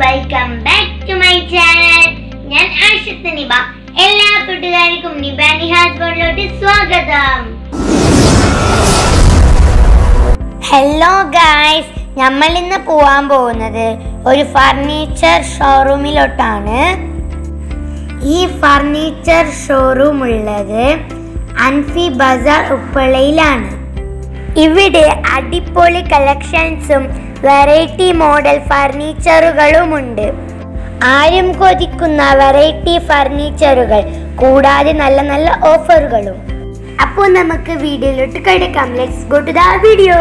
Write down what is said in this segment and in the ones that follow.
welcome back to my channel ഞാൻ ആഷിത്ത് നിബ എല്ലാ കൂട്ടുകാർക്കും നിബ നിഹാസ് വേൾഡിലോട്ട് സ്വാഗതം ഹലോ ഗായ്സ് നമ്മൾ ഇന്ന് പോവാൻ പോകുന്നത് ഒരു ഫർണിച്ചർ ഷോറൂമിലോട്ടാണ് ഈ ഫർണിച്ചർ ഷോറൂം ഉള്ളത് അൻഫി ബസാർ ഉപ്പളയിലാണ് ഇവിടെ അടിപൊളി കളക്ഷൻസും വെറൈറ്റി മോഡൽ ഫർണിച്ചറുകളുമുണ്ട് ആരും കൊതിക്കുന്ന വെറൈറ്റി ഫർണിച്ചറുകൾ കൂടാതെ നല്ല നല്ല ഓഫറുകളും അപ്പോൾ നമുക്ക് വീഡിയോയിലോട്ട് കിടക്കാം let's go to the video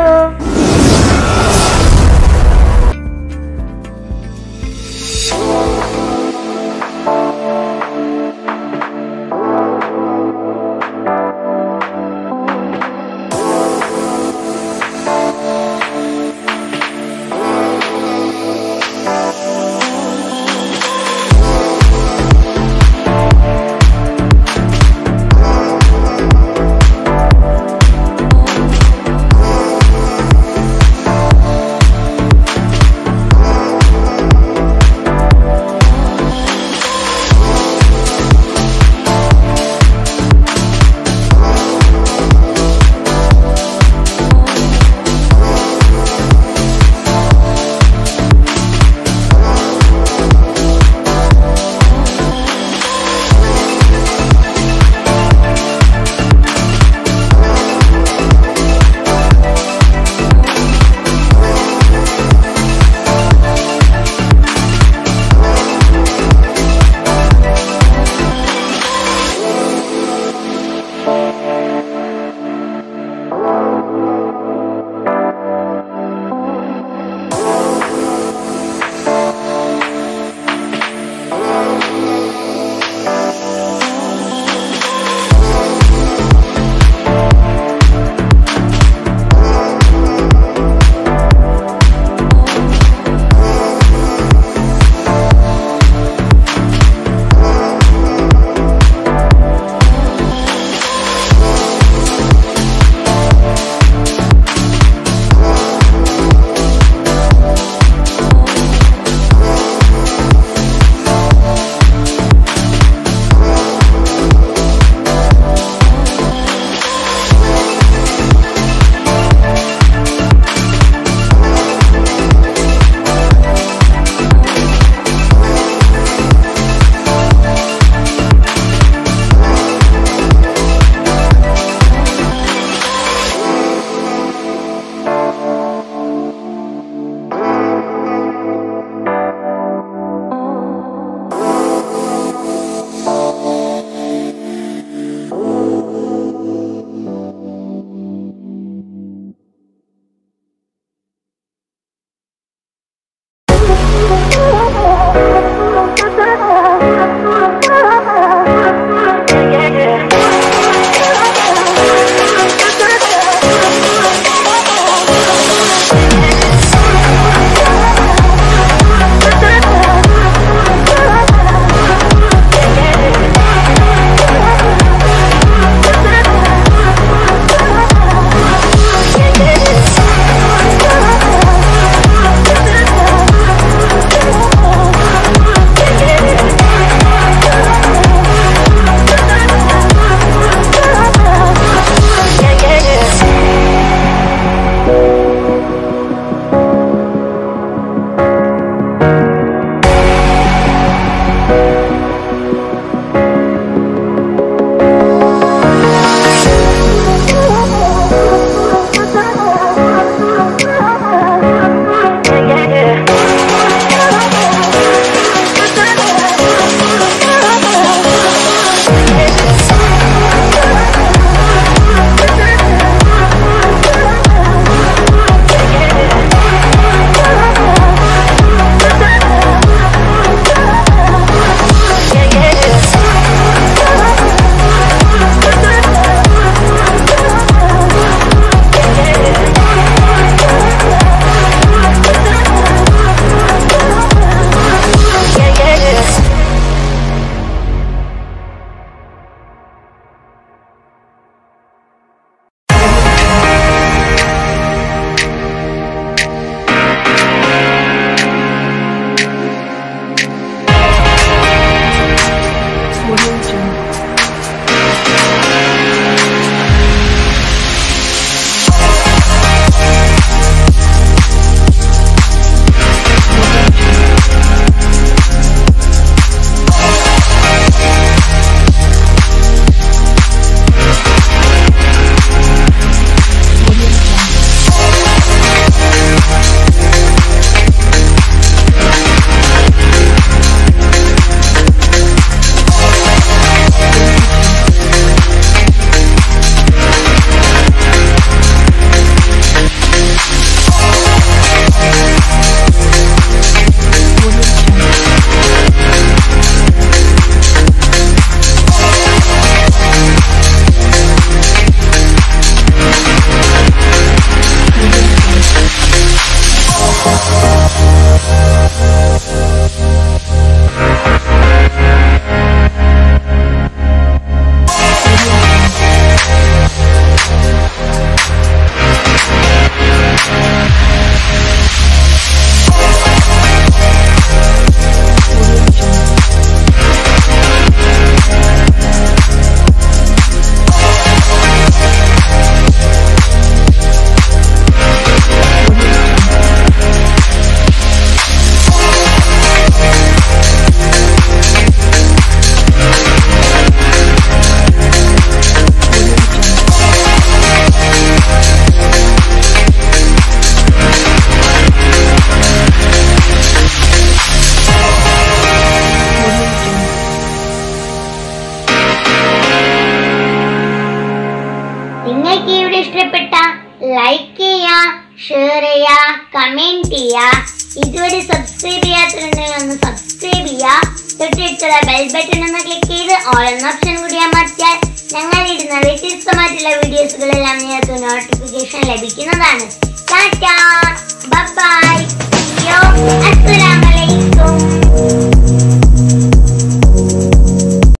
ഇതുവരെ സബ്സ്ക്രൈബ് ചെയ്യാത്തിട്ടുണ്ടെങ്കിൽ ഒന്ന് സബ്സ്ക്രൈബ് ചെയ്യുക തൊട്ടടുത്തുള്ള ബെൽ ബട്ടൺ ഒന്ന് ക്ലിക്ക് ചെയ്ത് ഓൾ എന്ന ഓപ്ഷൻ കൂടി അമർത്തിയാൽ ഞങ്ങൾ ഇടുന്ന വ്യത്യസ്തമായിട്ടുള്ള വീഡിയോസുകളെല്ലാം നിങ്ങൾക്ക് നോട്ടിഫിക്കേഷൻ ലഭിക്കുന്നതാണ് ടാറ്റാ ബൈ